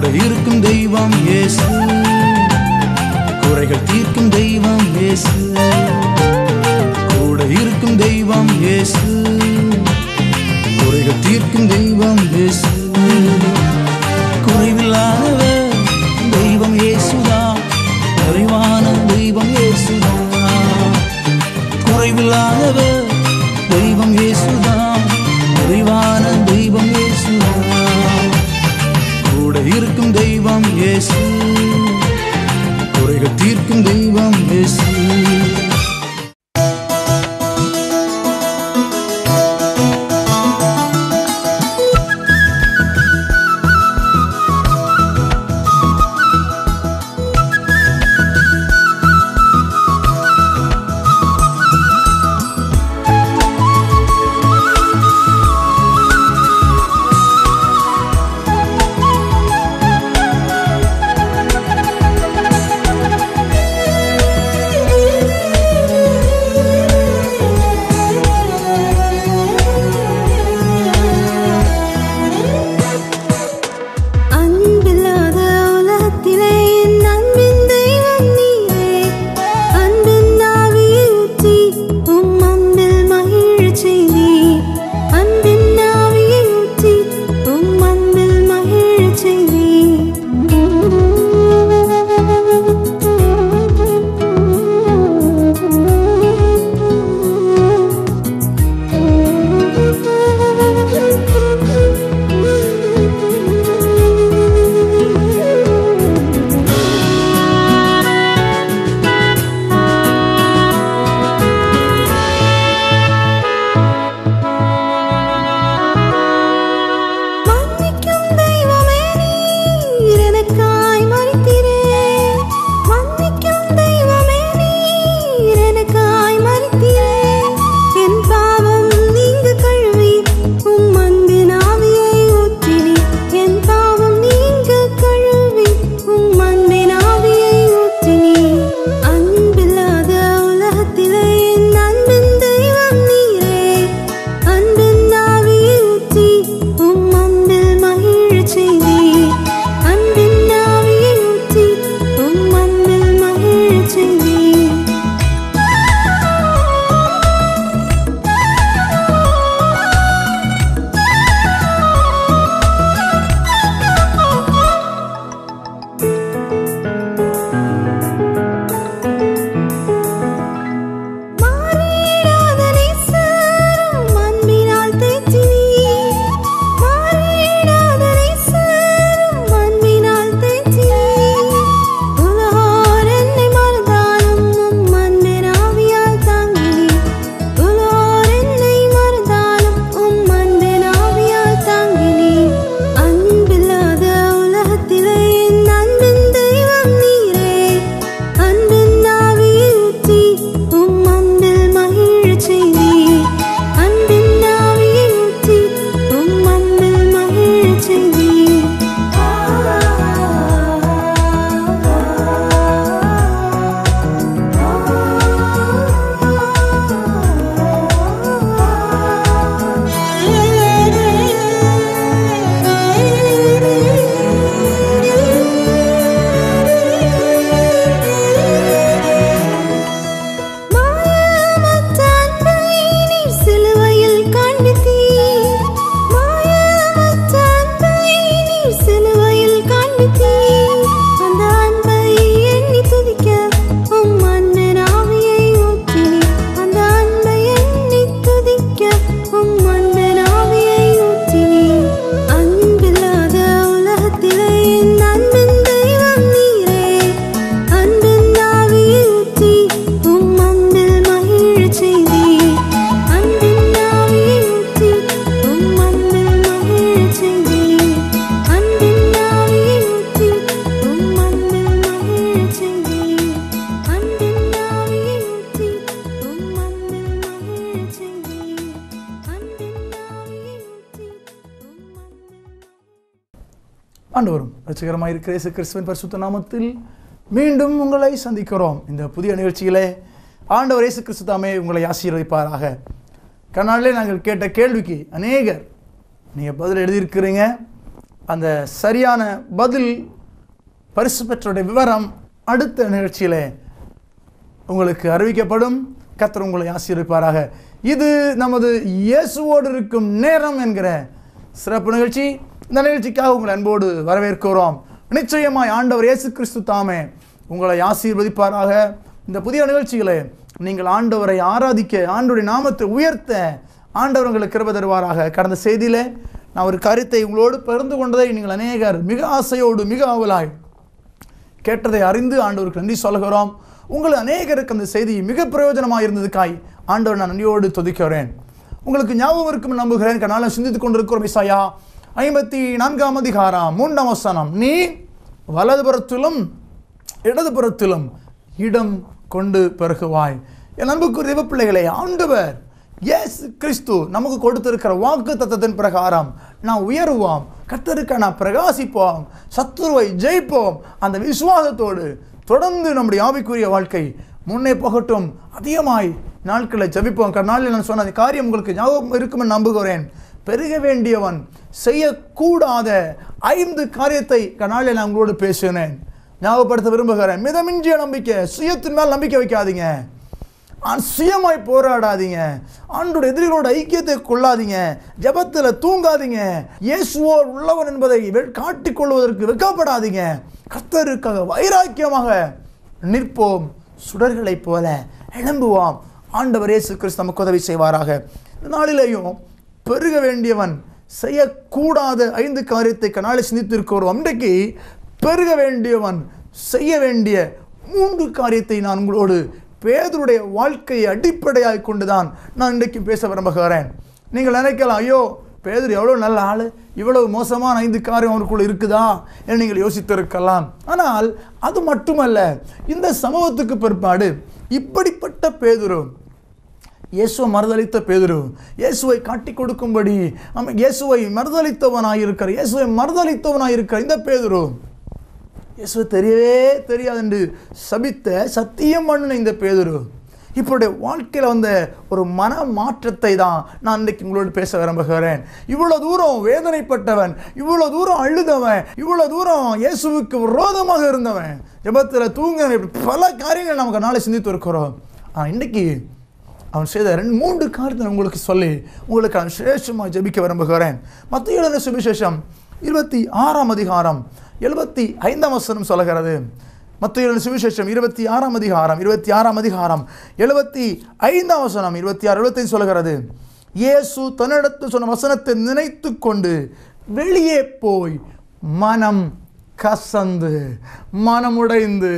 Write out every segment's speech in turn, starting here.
கூட இருக்கும் தெய்வம் இயேசு குறைகள் தீர்க்கும் தெய்வம் இயேசு கூட இருக்கும் தெய்வம் இயேசு குறைகள் தீர்க்கும் தெய்வம் இயேசு குறைவில்லாதவர் தெய்வம் இயேசுதான் நிறைவான தெய்வம் இயேசுதான் குறைவில்லாதவர் தெய்வம் இயேசுதான் நிறைவான தெய்வம் இயேசுதான் கூட இருக்கும் தெய்வம் இயேசு குறைகள் தீர்க்கும் தெய்வம் இயேசு அன்பில்லாத உலகத்திலே என் அன்பின் தெய்வம் நீரே அன்பின் ஆவியை ஊற்றி உம் அன்பில் மகிழச் செய்தீர் அன்பின் ஆவியை ஊற்றி உம் அன்பில் மகிழச் மன்னிக்கும் தெய்வமே நீர் எனக்காய் மரித்தீரே மன்னிக்கும் தெய்வமே நீர் எனக்காய் மரித்தீரே என் பாவம் நீங்க கழுவி உம் அன்பின் ஆவியை ஊற்றினீர் என் பாவம் நீங்க கழுவி உம் அன்பின் ஆவியை ஊற்றினீர் அன்பில்லாத உலகத்திலே என் அன்பின் தெய்வம் நீரே அன்பின் ஆவியை ஊற்றி உம் அன்பில் மகிழச் செய்தீர் அன்பின் ஆவியை ஊற்றி உம் அன்பில் மகிழச் செய்தீர் மாறிடாத நேசரும் அன்பினால் தேற்றினீர் மாறிடாத நேசரும் அன்பினால் தேற்றினீர் உலகோர் என்னை மறந்தாலும் உம் அன்பின் ஆவியால் தாங்கினீர் உலகோர் என்னை மறந்தாலும் உம் அன்பின் ஆவியால் தாங்கினீர் அன்பில்லாத உலகத்திலே என் அன்பின் தெய்வம் நீரே அன்பின் ஆவியை ஊற்றி உம் அன்பில் மகிழச் செய்தீர் அன்பின் ஆவியை ஊற்றி உம் அன்பில் மகிழச் செய்தீர் மாயமற்ற அன்பை நீர் சிலுவையில் காண்பித்தீர் மாயமற்ற அன்பை நீர் சிலுவையில் காண்பித்தீர் அந்த அன்பை எண்ணி துதிக்க உம் அன்பின் ஆவியை ஊற்றினீர் அந்த அன்பை எண்ணி துதிக்க உம் அன்பின் ஆவியை ஊற்றினீர் அன்பில்லாத உலகத்திலே என் அன்பின் தெய்வம் நீரே அன்பின் ஆவியை ஊற்றி உம் அன்பில் மகிழச் செய்தீர் அன்பின் ஆவியை ஊற்றி உம் அன்பில் மகிழச் செய்தீர் அன்பின் ஆவியை ஊற்றி உம் அன்பில் மகிழச் செய்தீர் அன்பின் ஆவியை ஊற்றி உம் அன்பில் மகிழச் செய்தீர் அன்பின் ஆவியை ஊற்றி உம் அன்பில் ஆண்டவரும் ரசிகரமாக இருக்கிற இயேசு கிறிஸ்துவின் பரிசுத்த நாமத்தில் மீண்டும் உங்களை சந்திக்கிறோம் இந்த புதிய நிகழ்ச்சியிலே ஆண்டவர் இயேசு கிறிஸ்து தாமே உங்களை ஆசீர்வதிப்பாராக கண்ணாலே நாங்கள் கேட்ட கேள்விக்கு அநேகர் நீங்கள் பதில் எழுதியிருக்கிறீங்க அந்த சரியான பதில் பரிசு பெற்றோருடைய விவரம் அடுத்த நிகழ்ச்சியிலே உங்களுக்கு அறிவிக்கப்படும் கர்த்தர் உங்களை ஆசீர்விப்பாராக இது நமது இயேசுவோடு இருக்கும் நேரம் என்கிற சிறப்பு நிகழ்ச்சி இந்த நிகழ்ச்சிக்காக உங்களை அன்போடு வரவேற்கிறோம் நிச்சயமாய் ஆண்டவர் இயேசு கிறிஸ்து தாமே உங்களை ஆசீர்வதிப்பாராக இந்த புதிய நிகழ்ச்சிகளை நீங்கள் ஆண்டவரை ஆராதிக்க ஆண்டவருடைய நாமத்தை உயர்த்த ஆண்டவர் உங்களுக்கு கிருபை தருவாராக கடந்த செய்தியிலே நான் ஒரு கருத்தை உங்களோடு பகிர்ந்து கொண்டதை நீங்கள் அநேகர் மிக ஆசையோடு மிக ஆவலாய் கேட்டதை அறிந்து ஆண்டவருக்கு நன்றி சொல்கிறோம் உங்கள் அநேகருக்கு அந்த செய்தி மிக பிரயோஜனமாக இருந்ததுக்காய் ஆண்டவர் நான் நன்றியோடு துதிக்கிறேன் உங்களுக்கு ஞாபகம் இருக்கும் நம்புகிறேன் கனால சிந்தித்துக் கொண்டிருக்கிறோம் இசாயா ஐம்பத்தி நான்காம் அதிகாரம் மூன்றாம் வசனம் நீ வலதுபுறத்திலும் இடதுபுறத்திலும் இடம் கொண்டு பெருகுவாய் என் அன்புக்குரிய பிள்ளைகளே ஆண்டவர் இயேசு கிறிஸ்து நமக்கு கொடுத்திருக்கிற வாக்கு தத்தத்தின் பிரகாரம் நான் உயருவோம் கர்த்தருக்கு நான் பிரகாசிப்போம் சத்துருவை ஜெயிப்போம் அந்த விசுவாசத்தோடு தொடர்ந்து நம்முடைய ஆவிக்குரிய வாழ்க்கை முன்னே போகட்டும் அதிகமாய் நாட்களை ஜபிப்போம் நாளில் நான் சொன்ன அந்த காரியம் உங்களுக்கு ஞாபகம் இருக்குமென்னு நம்புகிறேன் பெருக வேண்டியவன் செய்யக்கூடாத ஐந்து காரியத்தை கனாலில் நான் உங்களோடு பேசினேன் ஞாபகப்படுத்த விரும்புகிறேன் மிதமிஞ்சிய நம்பிக்கை சுயத்தின் மேல் நம்பிக்கை வைக்காதீங்க ஆன் சுயமாய் போராடாதீங்க ஆண்டோட எதிரிகளோட ஐக்கியத்தை கொள்ளாதீங்க ஜெபத்தில் தூங்காதீங்க இயேசுவோ உள்ளவன் என்பதை வெ- காட்டிக் கொள்வதற்கு வெட்கப்படாதீங்க கர்த்தருக்காக வைராக்கியமாக நிற்போம் சுடர்களைப் போல எழும்புவோம் ஆண்டவர் இயேசு கிறிஸ்து நமக்கு உதவி செய்வாராக இந்த நாளிலேயும் பெருக வேண்டியவன் செய்யக்கூடாத ஐந்து காரியத்தை கனாலை சிந்தித்திருக்கிறோம் இன்றைக்கு பெருக வேண்டியவன் செய்ய வேண்டிய மூன்று காரியத்தை நான் உங்களோடு பேதருடைய வாழ்க்கையை அடிப்படையாக கொண்டுதான் நான் இன்றைக்கு பேச விரும்புகிறேன் நீங்கள் நினைக்கலாம் ஐயோ பேதர் எவ்வளோ நல்ல ஆள் இவ்வளவு மோசமான ஐந்து காரியம் அவருக்குள்ள இருக்குதா என்று நீங்கள் யோசித்திருக்கலாம் ஆனால் அது மட்டுமல்ல இந்த சமூகத்துக்கு பிற்பாடு இப்படிப்பட்ட பேதுரு இயேசுவை மறுதளித்த பேதுரு இயேசுவை காட்டிக் கொடுக்கும்படி ஆமாம், இயேசுவை மறுதளித்தவனாயிருக்கிற இயேசுவை மறுதளித்தவனாயிருக்கிற இந்த பேதுரு இயேசுவை தெரியவே தெரியாது என்று சபித்த சத்தியம் பண்ணின இந்த பேதுரு இப்போடைய வாழ்க்கையில் வந்த ஒரு மன மாற்றத்தை தான் நான் இன்னைக்கு உங்களோடு பேச விரும்புகிறேன் இவ்வளோ தூரம் வேதனைப்பட்டவன் இவ்வளோ தூரம் அழுதவன் இவ்வளோ தூரம் இயேசுவுக்கு விரோதமாக இருந்தவன் ஜெபத்தில் தூங்கினவன் இப்படி பல காரியங்கள் நமக்கு நாளை சிந்தித்து இருக்கிறோம் ஆனால் இன்னைக்கு அவன் செய்த ரெண்டு மூன்று காரியத்தை நான் உங்களுக்கு சொல்லி உங்களுக்கு நான் சிரேஷமாக ஜெபிக்க விரும்புகிறேன் மத்திய எழுதின சுவிசேஷம் இருபத்தி ஆறாம் அதிகாரம் எழுபத்தி ஐந்தாம் வசனம் சொல்லுகிறது மத்திய எழுதின சுவிசேஷம் இருபத்தி ஆறாம் அதிகாரம் இருபத்தி ஆறாம் அதிகாரம் எழுபத்தி ஐந்தாம் வசனம் இருபத்தி ஆறு எழுபத்தைந்து சொல்லுகிறது இயேசு தன்னிடத்தில் சொன்ன வசனத்தை நினைத்து கொண்டு வெளியே போய் மனம் கசந்து மனமுடைந்து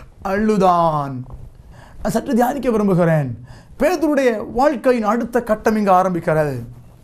அழுதான் நான் சற்று தியானிக்க விரும்புகிறேன் பேதுருடைய வாழ்க்கையின் அடுத்த கட்டம் இங்கு ஆரம்பிக்கிறது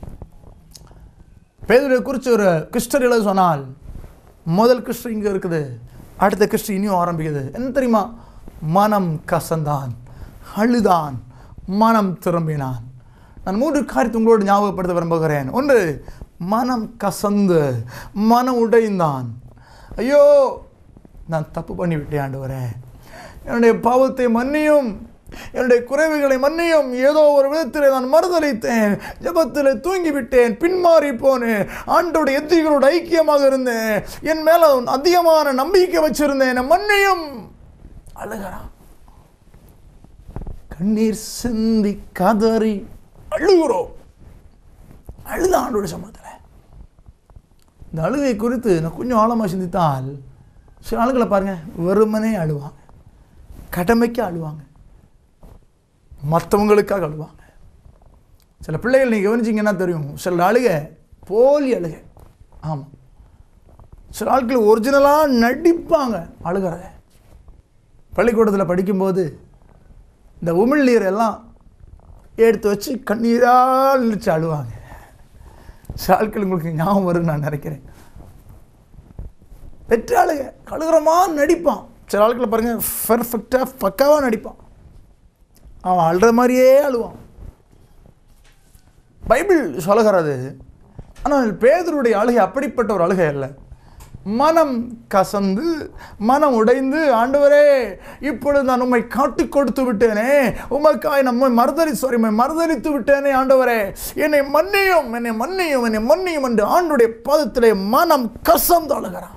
பேதுருவை குறித்து ஒரு கிறிஸ்டர் எழுத சொன்னால் முதல் கிறிஸ்டர் இங்கே இருக்குது அடுத்த கிறிஸ்டர் இனியும் ஆரம்பிக்குது என்ன தெரியுமா மனம் கசந்தான் அழுதான் மனம் திரும்பினான் நான் மூன்று காரியத்தை உங்களோடு ஞாபகப்படுத்த விரும்புகிறேன் ஒன்று மனம் கசந்து மனம் உடைந்தான் ஐயோ நான் தப்பு பண்ணிவிட்டேன் ஆண்டவரே என்னுடைய பாவத்தை மன்னியும் என்னுடைய குறைவுகளை மன்னியும் ஏதோ ஒரு விதத்தில் நான் மறுதளித்தேன் ஜெபத்தில் தூங்கிவிட்டேன் பின்மாறி போனேன் ஆண்டோட எதிரிகளோட ஐக்கியமாக இருந்தேன் என் மேல அதிகமான நம்பிக்கை வச்சிருந்தேன் என்னை மன்னியும் அழுகிறான் கண்ணீர் சிந்தி கதறி அழுகிறோம் அழுத ஆண்டோட சமூகத்தில் இந்த அழுகை குறித்து நான் கொஞ்சம் ஆழமாக சிந்தித்தால் சில ஆளுகளை பாருங்க வெறுமனே அழுவாங்க கடமைக்கு அழுவாங்க மற்றவங்களுக்காக அழுவாங்க சில பிள்ளைகள் நீங்கள் கவனிச்சிங்கன்னா தெரியும் சில அழுகை போலி அழுகை ஆமாம் சில ஆட்கள் ஒரிஜினலாக நடிப்பாங்க அழுகிறத பள்ளிக்கூடத்தில் படிக்கும்போது இந்த உமிழ் நீர் எல்லாம் எடுத்து வச்சு கண்ணீரால் நினச்சி அழுவாங்க சில ஆட்கள் உங்களுக்கு ஞாபகம் வரும்னு நான் நினைக்கிறேன் பெற்ற ஆளுங்க கழுகுறமா நடிப்பான் சில ஆட்களை பாருங்க பெர்ஃபெக்டாக பக்காவாக நடிப்பான் அவன் அழுற மாதிரியே அழுவான் பைபிள் சொல்லுகிறது ஆனால் பேதருடைய அழுகை அப்படிப்பட்ட ஒரு அழுகை அல்ல மனம் கசந்து மனம் உடைந்து ஆண்டவரே இப்பொழுது நான் உம்மை காட்டி கொடுத்து விட்டேனே உமக்காய் நம்மை மறுதலி சாரி உம்மை மறுதலித்து விட்டேனே ஆண்டவரே என்னை மன்னியும் என்னை மன்னியும் என்னை மன்னியும் என்று ஆண்டுடைய பாதத்திலே மனம் கசந்து அழுகிறான்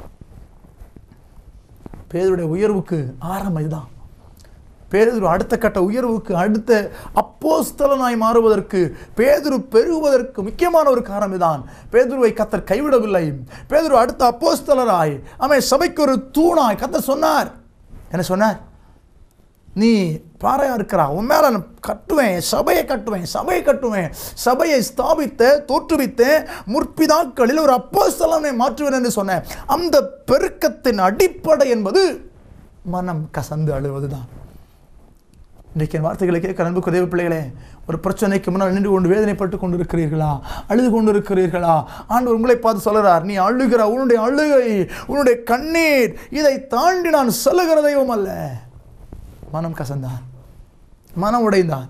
பேருடைய உயர்வுக்கு ஆரம்பம் இதுதான் பேதுரு அடுத்த கட்ட உயர்வுக்கு அடுத்த அப்போஸ்தலனாய் மாறுவதற்கு பேதுரு பெருகுவதற்கு முக்கியமான ஒரு காரணம் தான் பேதுருவை கத்தர் கைவிடவில்லை பேதுரு அடுத்த அப்போஸ்தலராய் அவன் சபைக்கு ஒரு தூணாய் கத்தர் சொன்னார் என்ன சொன்னார் நீ பாறையா இருக்கிறா உன் மேல நான் கட்டுவேன் சபையை கட்டுவேன் சபையை கட்டுவேன் சபையை ஸ்தாபித்த தோற்றுவித்தேன் முற்பிதாக்களில் ஒரு அப்போஸ்தலனை மாற்றுவேன் என்று சொன்னேன் அந்த பெருக்கத்தின் அடிப்படை என்பது மனம் கசந்து அழுவதுதான் இன்றைக்கு என் வார்த்தைகளை கேட்க அன்புக்கு தேவ பிள்ளைகளே ஒரு பிரச்சனைக்கு முன்னால் நின்று கொண்டு வேதனைப்பட்டு கொண்டு இருக்கிறீர்களா அழுது கொண்டு இருக்கிறீர்களா ஆண்டவர் உங்களை பார்த்து சொல்கிறார் நீ அழுகிற உன்னுடைய அழுகை உன்னுடைய கண்ணீர் இதை தாண்டி நான் சொல்லுகிற தெய்வம் அல்ல மனம் கசந்தான் மனம் உடைந்தான்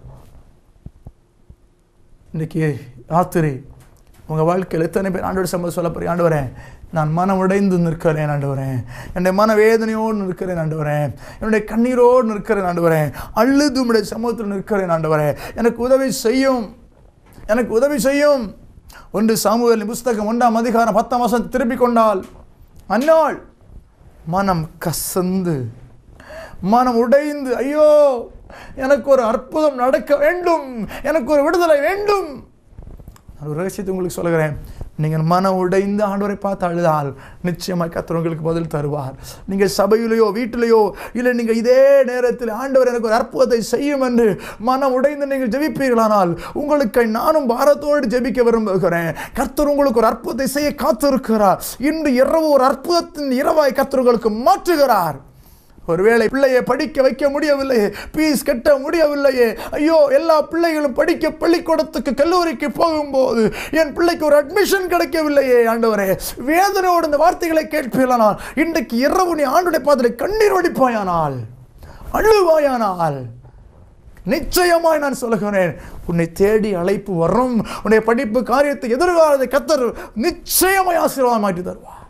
இன்றைக்கி ஆத்திரி உங்கள் வாழ்க்கையில் எத்தனை பேர் ஆண்டோட சம்பவம் சொல்ல போறீங்க ஆண்டவரே நான் மனம் உடைந்து நிற்கிறேன் ஆண்டவரேன் என்னுடைய மன வேதனையோடு நிற்கிறேன் ஆண்டவரேன் என்னுடைய கண்ணீரோடு நிற்கிறேன் ஆண்டவரேன் அழுது உடைய சமூகத்தில் நிற்கிறேன் ஆண்டவரே எனக்கு உதவி செய்யும் எனக்கு உதவி செய்யும் ஒன்று சாமுவேலின் புஸ்தகம் ஒன்றாம் அதிகாரம் பத்தாம் மாதம் திருப்பிக் கொண்டால் அந்நாள் மனம் கசந்து மனம் உடைந்து ஐயோ எனக்கு ஒரு அற்புதம் நடக்க வேண்டும் எனக்கு ஒரு விடுதலை வேண்டும் நான் ஒரு ரகசியத்தை உங்களுக்கு சொல்லுகிறேன் நீங்கள் மனம் உடைந்து ஆண்டவரை பார்த்து அழுதால் நிச்சயமாக கர்த்தர் உங்களுக்கு பதில் தருவார் நீங்கள் சபையிலேயோ வீட்டிலேயோ இல்லை நீங்கள் இதே நேரத்தில் ஆண்டவர் எனக்கு ஒரு அற்புதத்தை செய்யும் என்று மனம் உடைந்து நீங்கள் ஜெபிப்பீர்களானால் உங்களுக்கு நானும் பாரத்தோடு ஜெபிக்க விரும்புகிறேன் கர்த்தர் உங்களுக்கு ஒரு அற்புதத்தை செய்ய காத்திருக்கிறார் இன்று இரவு ஒரு அற்புதத்தின் இரவாய் கர்த்தர் உங்களுக்கு மாற்றுகிறார் ஒருவேளை பிள்ளையை படிக்க வைக்க முடியவில்லையே பீஸ் கட்ட முடியவில்லையே ஐயோ எல்லா பிள்ளைகளும் படிக்க பள்ளிக்கூடத்துக்கு கல்லூரிக்கு போகும்போது என் பிள்ளைக்கு ஒரு அட்மிஷன் கிடைக்கவில்லையே ஆண்டவரே வேதனையோடு இந்த வார்த்தைகளை கேட்பீர்களானால் இன்றைக்கு இரவு நீ ஆண்டுடைய பாதலை கண்ணீர் வடிப்பாயானால் அழுவாயானால் நிச்சயமாய் நான் சொல்லுகிறேன் உன்னை தேடி அழைப்பு வரும் உன்னுடைய படிப்பு காரியத்தை எதிர்காலத்தை கத்தர் நிச்சயமாய் ஆசீர்வாதம் மாற்றி தருவார்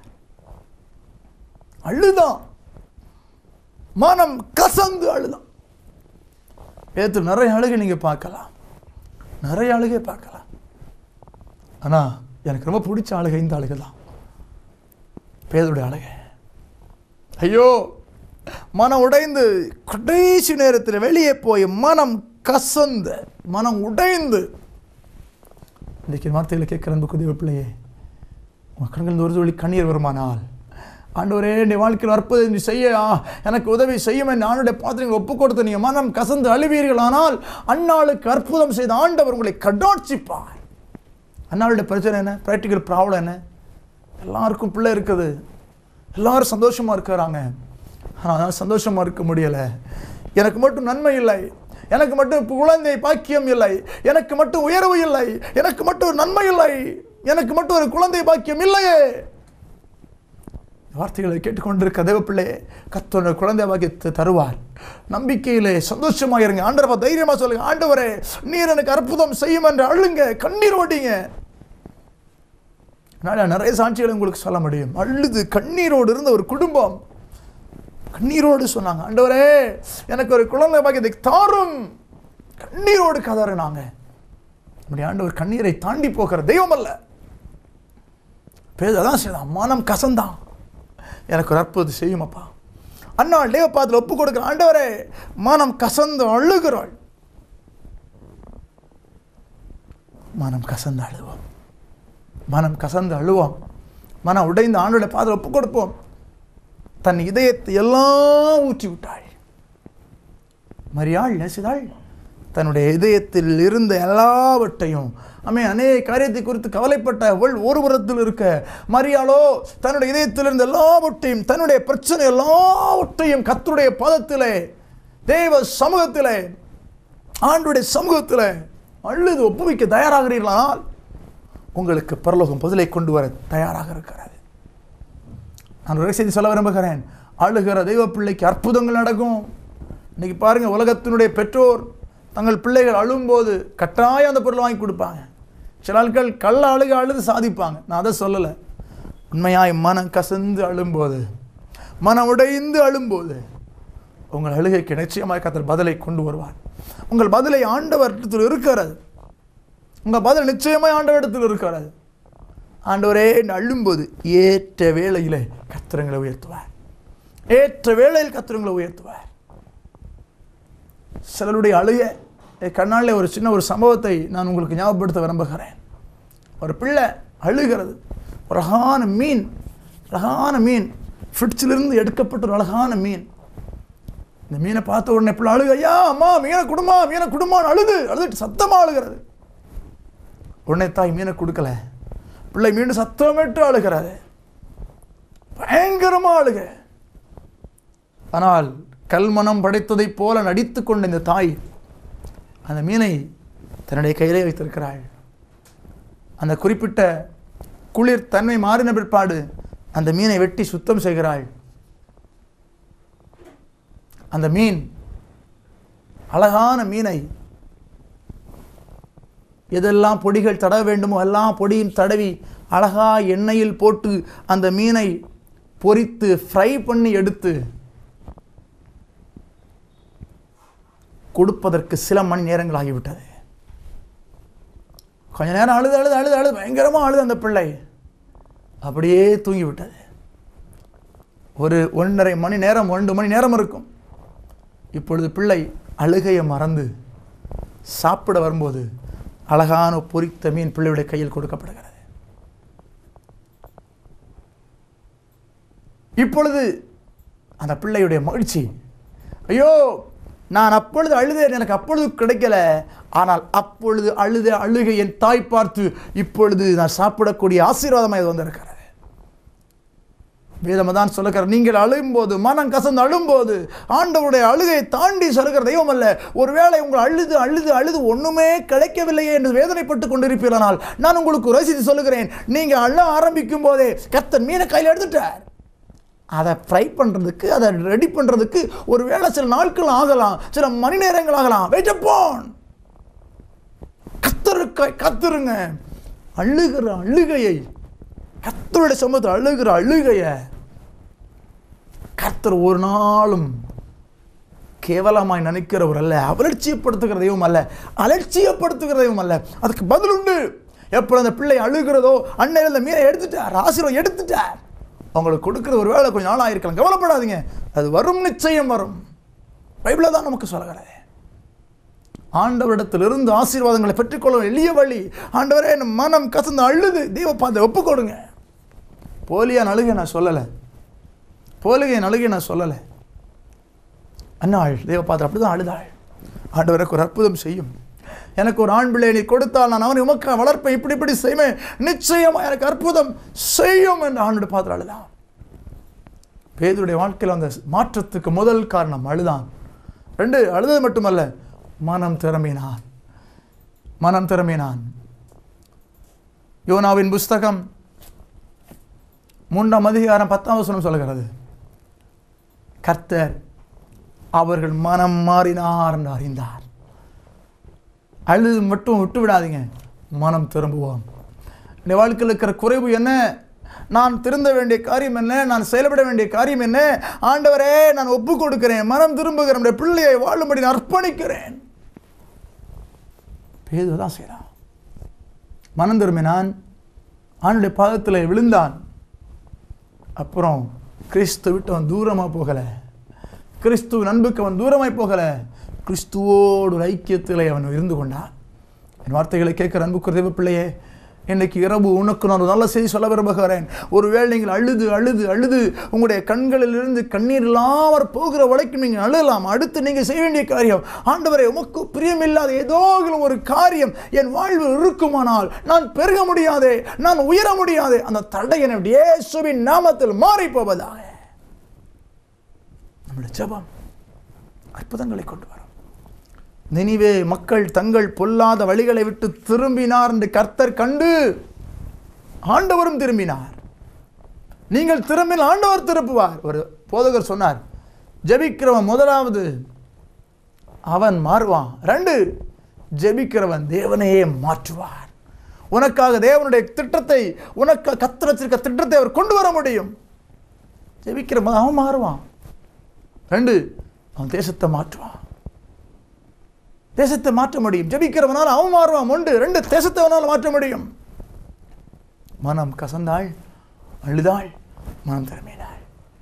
அழுதான் மனம் கசந்து அழுதான் ஏத்து நிறைய அழுகை நீங்க பார்க்கலாம் நிறைய அழுகை பார்க்கலாம் ஆனா எனக்கு ரொம்ப பிடிச்ச அழுகை இந்த அழுகை தான் பேதருடைய அழுகை ஐயோ மனம் உடைந்து கடைசி நேரத்தில் வெளியே போய் மனம் கசந்து மனம் உடைந்து இன்றைக்கு வார்த்தைகளை கேட்கிற அன்பு குதிவு பிள்ளையே உங்கள் கண்கள் ஒரு துளி கண்ணீர் வருமானால் ஆண்டவரே என் வாழ்க்கையில் அற்புதம் நீ செய்ய ஆ, எனக்கு உதவி செய்யும் என்று ஆண்டுடைய பாத்திரங்கள் ஒப்பு கொடுத்து நீங்கள் மனம் கசந்து அழுவீர்களானால் அந்நாளுக்கு அற்புதம் செய்த ஆண்டவர் உங்களை கடாட்சிப்பார் அந்நாளுடைய பிரச்சனை என்ன ப்ராக்டிக்கல் ப்ராப்ளம் என்ன எல்லாருக்கும் பிள்ளை இருக்குது எல்லாரும் சந்தோஷமாக இருக்கிறாங்க ஆனால் அதனால் சந்தோஷமாக இருக்க முடியலை எனக்கு மட்டும் நன்மை இல்லை எனக்கு மட்டும் குழந்தை பாக்கியம் இல்லை எனக்கு மட்டும் உயர்வு இல்லை எனக்கு மட்டும் ஒரு நன்மை இல்லை எனக்கு மட்டும் ஒரு குழந்தை பாக்கியம் இல்லையே வார்த்தைகளை கேட்டுக்கொண்டிருக்க தேவப்பிள்ளை கத்தோட குழந்தை பாக்கியத்தை தருவார் நம்பிக்கையிலே சந்தோஷமாக இருங்க ஆண்டவரை தைரியமாக சொல்லுங்க ஆண்டவரே நீர் எனக்கு அற்புதம் செய்யும் என்று அழுங்க கண்ணீர் ஓட்டிங்க நான் நிறைய சாட்சிகளை உங்களுக்கு சொல்ல முடியும் அழுது கண்ணீரோடு இருந்த ஒரு குடும்பம் கண்ணீரோடு சொன்னாங்க ஆண்டவரே எனக்கு ஒரு குழந்தை பாக்கியத்தை தாரும் கண்ணீரோடு கதறினாங்க நம்முடைய ஆண்டவர் கண்ணீரை தாண்டி போகிற தெய்வம் அல்ல பேர் அதான் செய்தான் மனம் கசந்தான் எனக்கு ஒரு அற்புதம் செய்யுமப்பா அண்ணா தேவபாத்தில் ஒப்பு கொடுக்குற ஆண்டவரே மனம் கசந்து அழுகிறாள் மனம் கசந்து அழுவோம் மனம் கசந்து அழுவோம் மனம் உடைந்து ஆண்டோட பாதத்தில் ஒப்பு கொடுப்போம் தன் இதயத்தை எல்லாம் ஊற்றி விட்டாள் மரியாள் நேசிதாள் தன்னுடைய இதயத்தில் இருந்த எல்லாவற்றையும் அமே அநேக காரியத்தை குறித்து கவலைப்பட்ட அவள் ஒரு புறத்தில் இருக்க மரியாளோ தன்னுடைய இதயத்தில் இருந்த எல்லாவற்றையும் தன்னுடைய பிரச்சனை எல்லாவற்றையும் கர்த்தருடைய பாதத்திலே தேவ சமூகத்திலே ஆண்டுடைய சமூகத்திலே அழுது ஒப்புவிக்க தயாராகிறீர்களானால் உங்களுக்கு பரலோகம் பதிலை கொண்டு வர தயாராக இருக்கிறது நான் ஒரு செய்தி சொல்ல விரும்புகிறேன் அழுகிற தெய்வ பிள்ளைக்கு அற்புதங்கள் நடக்கும் இன்னைக்கு பாருங்க உலகத்தினுடைய பெற்றோர் தங்கள் பிள்ளைகள் அழும்போது கட்டாயம் அந்த பொருளை வாங்கி கொடுப்பாங்க சில ஆட்கள் கள்ள அழுக அழுது சாதிப்பாங்க நான் அதை சொல்லலை உண்மையாய் மனம் கசந்து அழும்போது மனம் உடைந்து அழும்போது உங்கள் அழுகைக்கு நிச்சயமாய் கத்தர் பதிலை கொண்டு வருவார் உங்கள் பதிலை ஆண்டவரிடத்தில் இருக்கிறது உங்கள் பதில் நிச்சயமாய் ஆண்டவரிடத்தில் இருக்கிறது ஆண்டவரே என்று அழும்போது ஏற்ற வேளையிலே கத்திரங்களை உயர்த்துவார் ஏற்ற வேளையில் கத்திரங்களை உயர்த்துவார் சிலருடைய அழுக கண்ணாலே ஒரு சின்ன ஒரு சம்பவத்தை நான் உங்களுக்கு ஞாபகப்படுத்த விரும்புகிறேன் ஒரு பிள்ளை அழுகிறது ஒரு அழகான மீன் அழகான மீன் ஃப்ரிட்ஜிலிருந்து எடுக்கப்பட்ட ஒரு அழகான மீன் இந்த மீனை பார்த்த உடனே பிள்ளை அழுக ஐயா அம்மா மீனை குடுமா மீனை குடுமான்னு அழுது அழுதுட்டு சத்தமாக அழுகிறது உடனே தாய் மீனை கொடுக்கல பிள்ளை மீண்டும் சத்தமிட்டு அழுகிறாரு பயங்கரமாக அழுக ஆனால் கல்மனம் படைத்ததைப் போல நடித்து கொண்ட இந்த தாய் அந்த மீனை தன்னுடைய கையிலே வைத்திருக்கிறாள் அந்த குறிப்பிட்ட குளிர் தன்மை மாறின பிற்பாடு அந்த மீனை வெட்டி சுத்தம் செய்கிறாள் அந்த மீன் அழகான மீனை எதெல்லாம் பொடிகள் தடவ வேண்டுமோ எல்லாம் பொடியும் தடவி அழகா எண்ணெயில் போட்டு அந்த மீனை பொரித்து ஃப்ரை பண்ணி எடுத்து கொடுப்பதற்கு சில மணி நேரங்கள் ஆகிவிட்டது கொஞ்ச நேரம் அழுது அழுது அழுது அழுது பயங்கரமாக அழுது அந்த பிள்ளை அப்படியே தூங்கிவிட்டது ஒரு ஒன்றரை மணி நேரம் ரெண்டு மணி நேரம் இருக்கும் இப்பொழுது பிள்ளை அழுகையை மறந்து சாப்பிட வரும்போது அழகான பொரித்த மீன் பிள்ளையுடைய கையில் கொடுக்கப்படுகிறது இப்பொழுது அந்த பிள்ளையுடைய மகிழ்ச்சி ஐயோ நான் அப்பொழுது அழுதேன் எனக்கு அப்பொழுது கிடைக்கல ஆனால் அப்பொழுது அழுத அழுகை என் தாய் பார்த்து இப்பொழுது நான் சாப்பிடக்கூடிய ஆசீர்வாதமாக இது வந்திருக்கிறது வேதம் தான் சொல்லுகிற நீங்கள் அழும்போது மனம் கசந்து அழும்போது ஆண்டவருடைய அழுகையை தாண்டி சொல்லுகிற தெய்வம் அல்ல ஒருவேளை உங்கள் அழுது அழுது அழுது ஒண்ணுமே கிடைக்கவில்லையே என்று வேதனைப்பட்டு கொண்டிருப்பீர்களானால் நான் உங்களுக்கு ஒரு ரசீது சொல்லுகிறேன் நீங்க அழ ஆரம்பிக்கும் போதே கத்தன் மீனை கையில் எடுத்துட்டார் அதை ஃப்ரை பண்ணுறதுக்கு அதை ரெடி பண்ணுறதுக்கு ஒரு வேளை சில நாட்கள் ஆகலாம் சில மணி நேரங்கள் ஆகலாம் வெயிட் அப்போன் கத்தருக்க கத்துருங்க அழுகிற அழுகையை கத்தருடைய சமூகத்தில் அழுகிற அழுகையை கர்த்தர் ஒரு நாளும் கேவலமாய் நினைக்கிறவர் அல்ல அலட்சியப்படுத்துகிற தெய்வம் அல்ல அலட்சியப்படுத்துகிற தெய்வம் அல்ல அதுக்கு பதில் உண்டு எப்போ அந்த பிள்ளை அழுகிறதோ அன்னையில் அந்த மீனை எடுத்துட்டார் ஆசீர்வாதம் எடுத்துட்டார் அவங்களுக்கு கொடுக்குற ஒரு வேலை கொஞ்சம் நாள் ஆயிருக்கலாம் கவலைப்படாதீங்க அது வரும் நிச்சயம் வரும் பைபிளில் தான் நமக்கு சொல்லுகிறது ஆண்டவரிடத்திலிருந்து ஆசீர்வாதங்களை பெற்றுக்கொள்ள எளிய வழி ஆண்டவரே என் மனம் கசந்து அழுது தெய்வ பார்த்து ஒப்பு கொடுங்க போலியான அழுகை நான் சொல்லலை போலிகை அழுகை நான் சொல்லலை அன்னாள் தேவ பார்த்து அப்படி தான் அழுதாள் ஆண்டவருக்கு ஒரு அற்புதம் செய்யும் எனக்கு ஒரு ஆண் பிள்ளை நீ கொடுத்தால் நான் அவனை உமக்க வளர்ப்பேன் இப்படி இப்படி செய்வேன் நிச்சயமா எனக்கு அற்புதம் செய்யும் என்று ஆண்டோட பார்த்து அழுதான் பேதுடைய வாழ்க்கையில் அந்த மாற்றத்துக்கு முதல் காரணம் அழுதான் ரெண்டு அழுதது மட்டுமல்ல மனம் திறமையினான் மனம் திறமையினான் யோனாவின் புஸ்தகம் மூன்றாம் அதிகாரம் பத்தாம் வசனம் சொல்கிறது கர்த்தர் அவர்கள் மனம் மாறினார் என்று அறிந்தார் அழுது மட்டும் விட்டு விடாதீங்க மனம் திரும்புவோம் இந்த வாழ்க்கையில் இருக்கிற குறைவு என்ன நான் திருந்த வேண்டிய காரியம் என்ன நான் செயல்பட வேண்டிய காரியம் என்ன ஆண்டவரே நான் ஒப்பு கொடுக்கிறேன் மனம் திரும்புகிறேன் நம்முடைய பிள்ளையை வாழும்படி நான் அர்ப்பணிக்கிறேன் பேது தான் செய்கிறான் மனம் திரும்பினான் ஆண்டுடைய பாதத்தில் விழுந்தான் அப்புறம் கிறிஸ்து விட்டு அவன் தூரமாக போகலை கிறிஸ்துவின் அன்புக்கு அவன் தூரமாய் போகலை கிறிஸ்துவோடு ஒரு ஐக்கியத்தில் அவன் இருந்து கொண்டான் என் வார்த்தைகளை கேட்குற அன்புக்கு தேவ பிள்ளையே இன்னைக்கு இரவு உனக்கு நான் ஒரு நல்ல செய்தி சொல்ல விரும்புகிறேன் ஒருவேளை நீங்கள் அழுது அழுது அழுது உங்களுடைய கண்களிலிருந்து கண்ணீர் இல்லாமல் போகிற வரைக்கும் நீங்கள் அழுகலாம் அடுத்து நீங்கள் செய்ய வேண்டிய காரியம் ஆண்டவரை உமக்கு பிரியமில்லாத ஏதோ ஒரு காரியம் என் வாழ்வில் இருக்குமானால் நான் பெருக முடியாதே நான் உயர முடியாதே அந்த தடை என்னுடைய இயேசுவின் நாமத்தில் மாறி போவதாக நம்முடைய ஜெபம் அற்புதங்களை கொண்டு வரும் நினிவே மக்கள் தங்கள் பொல்லாத வழிகளை விட்டு திரும்பினார் என்று கர்த்தர் கண்டு ஆண்டவரும் திரும்பினார் நீங்கள் திரும்பினால் ஆண்டவர் திருப்புவார் ஒரு போதகர் சொன்னார் ஜெபிக்கிறவன் முதலாவது அவன் மாறுவான் ரெண்டு ஜெபிக்கிறவன் தேவனையே மாற்றுவார் உனக்காக தேவனுடைய திட்டத்தை உனக்கு கத்து வச்சிருக்க திட்டத்தை அவர் கொண்டு வர முடியும் ஜெபிக்கிற போது அவன் மாறுவான் ரெண்டு அவன் தேசத்தை மாற்றுவான் தேசத்தை மாற்ற முடியும் ஜெபிக்கிறவனால அவன் மாறுவான் ஒன்று ரெண்டு தேசத்தை அவனால் மாற்ற முடியும் மனம் கசந்தாள் அழுதாள் மனம் திறமையினாள்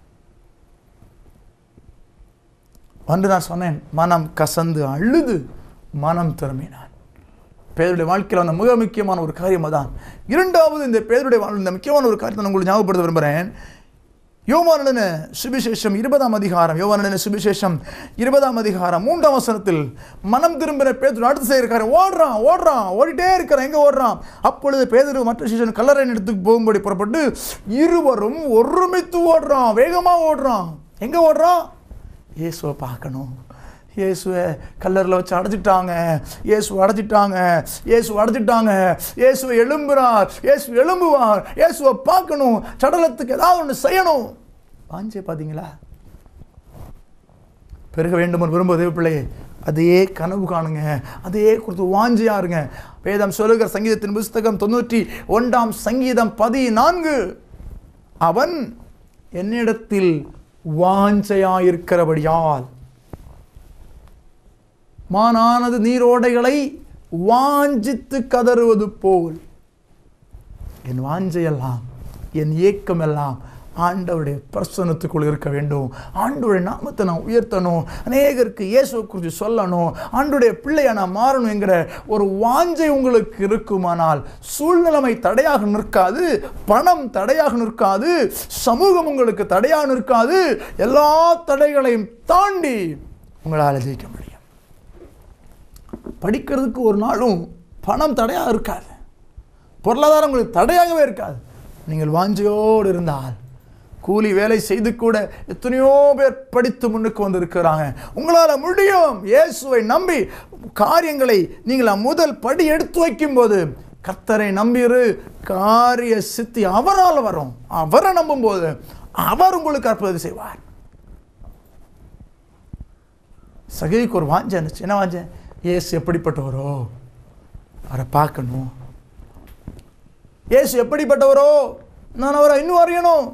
ஒன்று நான் சொன்னேன் மனம் கசந்து அழுது மனம் திறமையினான் பேருடைய வாழ்க்கையில் வந்த மிக முக்கியமான ஒரு காரியம் அதான் இரண்டாவது இந்த பேருடைய வாழ்வில் இந்த முக்கியமான ஒரு காரியத்தை நான் உங்களுக்கு ஞாபகப்படுத்த விரும்புகிறேன் யோவானின சுவிசேஷம் இருபதாம் அதிகாரம் யோவானின சுவிசேஷம் இருபதாம் அதிகாரம் மூன்றாம் வசனத்தில் மனம் திரும்பின பேதுரு அடுத்து செய்யிருக்காரு ஓடுறான் ஓடுறான் ஓடிட்டே இருக்கிறான் எங்க ஓடுறான் அப்பொழுது பேதுரு மற்ற சிஷன் கல்லறை இடத்துக்கு போகும்படி புறப்பட்டு இருவரும் ஒருமித்து ஓடுறான் வேகமா ஓடுறான் எங்க ஓடுறான் இயேசுவை பார்க்கணும் இயேசுவை கல்லறில் வச்சு அடைச்சிட்டாங்க இயேசு அடைச்சிட்டாங்க இயேசு அடைச்சிட்டாங்க இயேசுவை எழும்புறார் இயேசு எழும்புவார் இயேசுவை பார்க்கணும் சடலத்துக்கு ஏதாவது ஒன்று செய்யணும் வாஞ்சே பார்த்தீங்களா பெருக வேண்டும் என்று விரும்ப தேவ பிள்ளையே அதையே கனவு காணுங்க அதையே கொடுத்து வாஞ்சியா இருங்க வேதம் சொல்லுகிற சங்கீதத்தின் புஸ்தகம் தொண்ணூற்றி ஒன்றாம் சங்கீதம் பதினான்கு அவன் என்னிடத்தில் வாஞ்சையாயிருக்கிறபடியால் மானானது நீரோடைகளை வாஞ்சித்து கதறுவது போல் என் வாஞ்சையெல்லாம் என் ஏக்கமெல்லாம் ஆண்டவருடைய பிரசனத்துக்குள் இருக்க வேண்டும் ஆண்டவருடைய நாமத்தை நான் உயர்த்தணும் அநேகருக்கு இயேசுவை குறித்து சொல்லணும் ஆண்டுடைய பிள்ளையை நான் மாறணும் என்கிற ஒரு வாஞ்சை உங்களுக்கு இருக்குமானால் சூழ்நிலைமை தடையாக நிற்காது பணம் தடையாக நிற்காது சமூகம் உங்களுக்கு தடையாக நிற்காது எல்லா தடைகளையும் தாண்டி உங்களால் ஜெயிக்க முடியும் படிக்கிறதுக்கு ஒரு நாளும் பணம் தடையாக இருக்காது பொருளாதாரம் உங்களுக்கு தடையாகவே இருக்காது நீங்கள் வாஞ்சையோடு இருந்தால் கூலி வேலை செய்து கூட எத்தனையோ பேர் படித்து முன்னுக்கு வந்திருக்கிறாங்க உங்களால் முடியும் இயேசுவை நம்பி காரியங்களை நீங்கள் முதல் படி எடுத்து வைக்கும்போது கர்த்தரை நம்பிரு காரிய சித்தி அவரால் வரும் அவரை நம்பும்போது அவர் உங்களுக்கு அற்புதம் செய்வார் சகைக்கு ஒரு வாஞ்சை இருந்துச்சு என்ன வாஞ்சை இயேசு எப்படிப்பட்டவரோ அவரை பார்க்கணும் இயேசு எப்படிப்பட்டவரோ நான் அவரை இன்னும் அறியணும்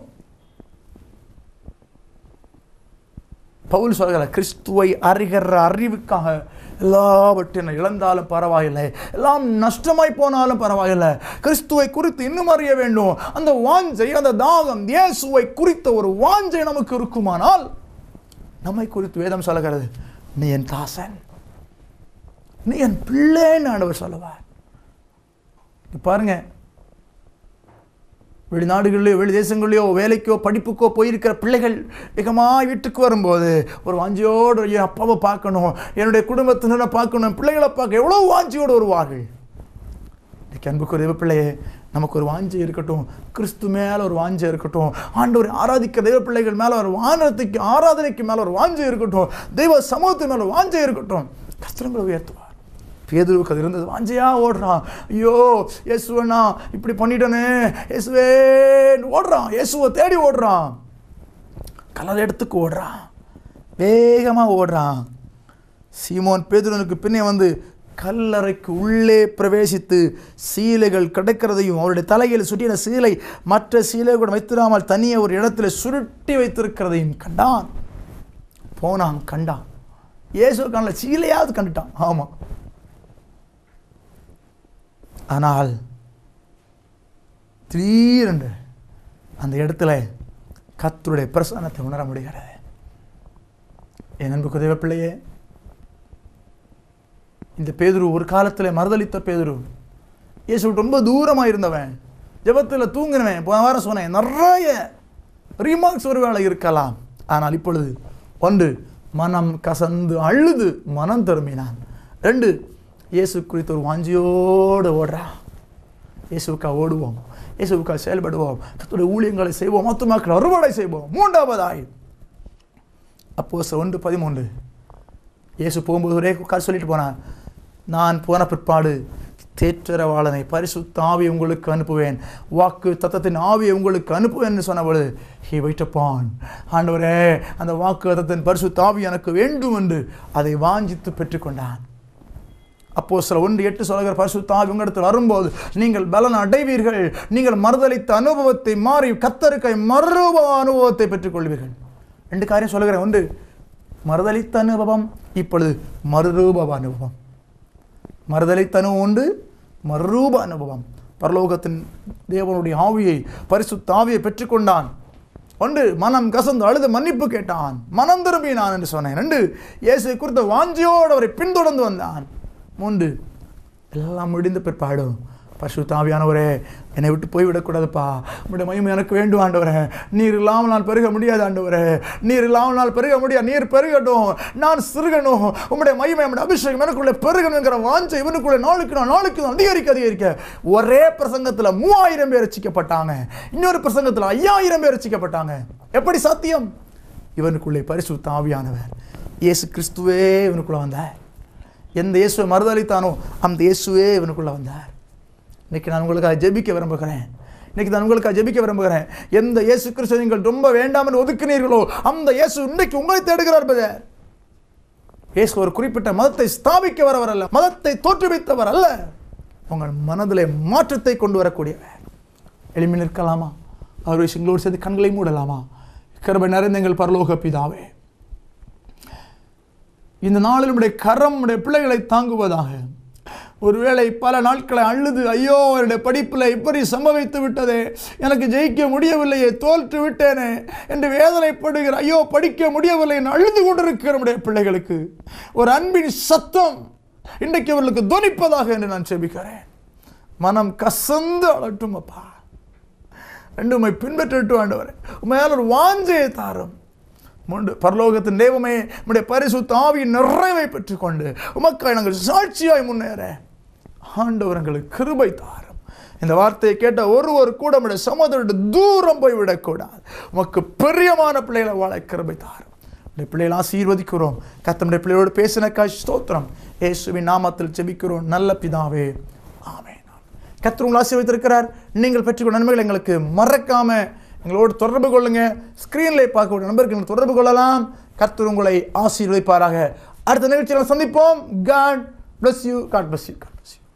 பவுல் சொல்கிற கிறிஸ்துவை அறிகிற அறிவுக்காக எல்லாவற்றையும் நான் இழந்தாலும் பரவாயில்லை எல்லாம் நஷ்டமாய் போனாலும் பரவாயில்லை கிறிஸ்துவை குறித்து இன்னும் அறிய வேண்டும் அந்த வாஞ்சை அந்த தாகம் இயேசுவை குறித்த ஒரு வாஞ்சை நமக்கு இருக்குமானால் நம்மை குறித்து வேதம் சொல்லுகிறது நீ என் தாசன் நீ என் பிள்ளைன்னு ஆண்டவர் சொல்லுவார் இப்ப பாருங்க வெளிநாடுகளிலேயோ வெளி தேசங்களிலேயோ வேலைக்கோ படிப்புக்கோ போயிருக்கிற பிள்ளைகள் வேகமாக வீட்டுக்கு வரும்போது ஒரு வாஞ்சியோடு என் அப்பாவை பார்க்கணும் என்னுடைய குடும்பத்தினரை பார்க்கணும் பிள்ளைகளை பார்க்க எவ்வளோ வாஞ்சியோடு வருவார்கள் இன்னைக்கு அன்புக்குரிய பிள்ளையே நமக்கு ஒரு வாஞ்சை இருக்கட்டும் கிறிஸ்து மேலே ஒரு வாஞ்சை இருக்கட்டும் ஆண்டவரை ஆராதிக்கிற தெய்வ பிள்ளைகள் மேலே ஒரு வானத்துக்கு ஆராதனைக்கு மேலே ஒரு வாஞ்சை இருக்கட்டும் தெய்வ சமூகத்து மேலே வாஞ்சை இருக்கட்டும் கஸ்திரங்களை உயர்த்துவார் பேதுருவுக்கு அது இருந்தது வாஞ்சையா ஓடுறான் ஐயோ இயேசுவண்ணா இப்படி பண்ணிட்டனே இயேசுவே ஓடுறான் இயேசுவை தேடி ஓடுறான் கலர் இடத்துக்கு ஓடுறான் வேகமாக ஓடுறான் சீமோன் பேதுருனுக்கு பின்னே வந்து கல்லறைக்கு உள்ளே பிரவேசித்து சீலைகள் கிடைக்கிறதையும் அவருடைய தலையில் சுட்டின சீலை மற்ற சீலைகளுடன் வைத்திராமல் தனியே ஒரு இடத்துல சுருட்டி வைத்திருக்கிறதையும் கண்டான் போனான் கண்டான் இயேசு காணல சீலையாவது கண்டுட்டான் ஆமாம் ஆனால் திடீரென்று அந்த இடத்துல கத்தருடைய பிரசன்னத்தை உணர முடிகிறது என் அன்புக்கு தேவ பிள்ளையே இந்த பேதுரு ஒரு காலத்தில் மறுதளித்த பேதுரு இயேசு விட்டு ரொம்ப தூரமாக இருந்தவன் ஜெபத்தில் தூங்கினவன் போன வாரம் சொன்னேன் நிறைய ரீமார்க்ஸ் ஒரு வேளை இருக்கலாம் ஆனால் இப்பொழுது ஒன்று மனம் கசந்து அழுது மனம் திரும்பினான் ரெண்டு இயேசு குறித்த ஒரு வாஞ்சியோடு ஓடுறான் இயேசுக்கா ஓடுவோம் இயேசுக்கா செயல்படுவோம் கத்துடைய ஊழியங்களை செய்வோம் மொத்தமாக்கள் அறுவடை செய்வோம் மூன்றாவதாய் அப்போ ஒன்று பதிமூன்று இயேசு போகும்போது ஒரே கால் சொல்லிட்டு போனான் நான் போன பிற்பாடு தேற்றரவாளனை பரிசுத்த ஆவி உங்களுக்கு அனுப்புவேன் வாக்கு தத்தத்தின் ஆவியை உங்களுக்கு அனுப்புவேன் சொன்னபொழுது ஹி வைட்டப்பான் ஆண்டவரே அந்த வாக்கு தத்தத்தின் பரிசுத்த ஆவி எனக்கு வேண்டும் என்று அதை வாஞ்சித்து பெற்றுக்கொண்டான் அப்போ சில ஒன்று எட்டு சொல்கிற பரிசுத்தாவி உங்களிடத்தில் வரும்போது நீங்கள் பலன் அடைவீர்கள் நீங்கள் மறுதளித்த அனுபவத்தை மாறி கத்தருக்கை மறுப அனுபவத்தை பெற்றுக்கொள்வீர்கள் ரெண்டு காரியம் சொல்லுகிறேன் ஒன்று மறுதளித்த அனுபவம் இப்பொழுது மறுரூப அனுபவம் மறுதளித்த அனுபவம் உண்டு மறுரூப அனுபவம் பரலோகத்தின் தேவனுடைய ஆவியை பரிசுத்த ஆவியை பெற்றுக்கொண்டான் ஒன்று மனம் கசந்து அழுது மன்னிப்பு கேட்டான் மனம் திரும்பினான் என்று சொன்னேன் ரெண்டு இயேசு குறித்த வாஞ்சியோடு அவரை பின்தொடர்ந்து வந்தான் மூன்று எல்லாம் முடிந்த பிற்பாடும் பரிசுத்தாவியானவரே என்னை விட்டு போய்விடக்கூடாதுப்பா உங்களுடைய மகிமை எனக்கு வேண்டும் ஆண்டவரே நீர் இல்லாமல் நான் பெருக முடியாது ஆண்டவரே நீர் இல்லாமல் நான் பெருக முடியாது நீர் பெருகட்டும் நான் சிறுகணும் உங்களுடைய மகிமை நம்முடைய அபிஷேகம் எனக்குள்ளே பெருகணுங்கிற வாஞ்சை இவனுக்குள்ளே நாளுக்கு நாள் நாளுக்கு நாள் அதிகரிக்க அதிகரிக்க ஒரே பிரசங்கத்தில் மூவாயிரம் பேர் ரசிக்கப்பட்டாங்க இன்னொரு பிரசங்கத்தில் ஐயாயிரம் பேர் ரசிக்கப்பட்டாங்க எப்படி சாத்தியம் இவனுக்குள்ளே பரிசுத்த ஆவியானவர் இயேசு கிறிஸ்துவே இவனுக்குள்ளே வந்தார் எந்த இயேசுவை மறுதளித்தானோ அந்த இயேசுவே இவனுக்குள்ளே வந்தார் இன்னைக்கு நான் உங்களுக்காக ஜெபிக்க விரும்புகிறேன் இன்னைக்கு நான் உங்களுக்காக ஜெபிக்க விரும்புகிறேன் எந்த இயேசு கிறிஸ்துவை நீங்கள் ரொம்ப வேண்டாம் என்று ஒதுக்கினீர்களோ அந்த இயேசு இன்னைக்கு உங்களை தேடுகிறார் பதர் இயேசு ஒரு குறிப்பிட்ட மதத்தை ஸ்தாபிக்க வரவர் அல்ல மதத்தை தோற்றுவித்தவர் அல்ல உங்கள் மனதிலே மாற்றத்தை கொண்டு வரக்கூடியவர் எளிமை நிற்கலாமா அவர் விஷயங்களோடு சேர்த்து கண்களை மூடலாமா கருபை நிறைந்த எங்கள் பரலோக பிதாவே இந்த நாளில் உடைய கரம் உடைய பிள்ளைகளை தாங்குவதாக ஒருவேளை பல நாட்களை அழுது ஐயோ அவருடைய படிப்பில் இப்படி சம்பவித்து விட்டதே எனக்கு ஜெயிக்க முடியவில்லையே தோற்று விட்டேனே என்று வேதனைப்படுகிற ஐயோ படிக்க முடியவில்லை என்று அழுது கொண்டிருக்கிற நம்முடைய பிள்ளைகளுக்கு ஒரு அன்பின் சத்தம் இன்றைக்கு அவர்களுக்கு துணிப்பதாக என்று நான் செபிக்கிறேன் மனம் கசந்து அழட்டும் அப்பா ரெண்டு உண்மை பின்பற்றிட்டு ஆண்டவர் உண்மையால் ஒரு வாஞ்சையை தாரும் மூன்று பரலோகத்தின் தெய்வமே உம்முடைய பரிசுத்த ஆவியின் நிறைவை பெற்றுக்கொண்டு உமக்காய் நாங்கள் சாட்சியாய் முன்னேற ஆண்டவர் எங்களுக்கு கிருபை தாரும் இந்த வார்த்தையை கேட்ட ஒருவர் கூட நம்முடைய சமூகத்தோட தூரம் போய் விடக்கூடாது உமக்கு பிரியமான பிள்ளைகளை வாழ கிருபை தாரும் உடைய பிள்ளைகளை ஆசீர்வதிக்கிறோம் கத்தமுடைய பிள்ளையோடு பேசினக்காய் ஸ்தோத்திரம் இயேசுவின் நாமத்தில் ஜெபிக்கிறோம் நல்ல பிதாவே ஆமென் கத்தர் உங்களை ஆசீர்வதித்திருக்கிறார் நீங்கள் பெற்றுக்கொண்ட நன்மைகள் எங்களுக்கு மறக்காம எங்களோடு தொடர்பு கொள்ளுங்க ஸ்க்ரீனில் பார்க்கக்கூடிய நம்பருக்கு நீங்கள் தொடர்பு கொள்ளலாம் கர்த்தர் உங்களை ஆசீர்வதிப்பாராக அடுத்த நிகழ்ச்சியில் சந்திப்போம் God bless you God bless you God bless you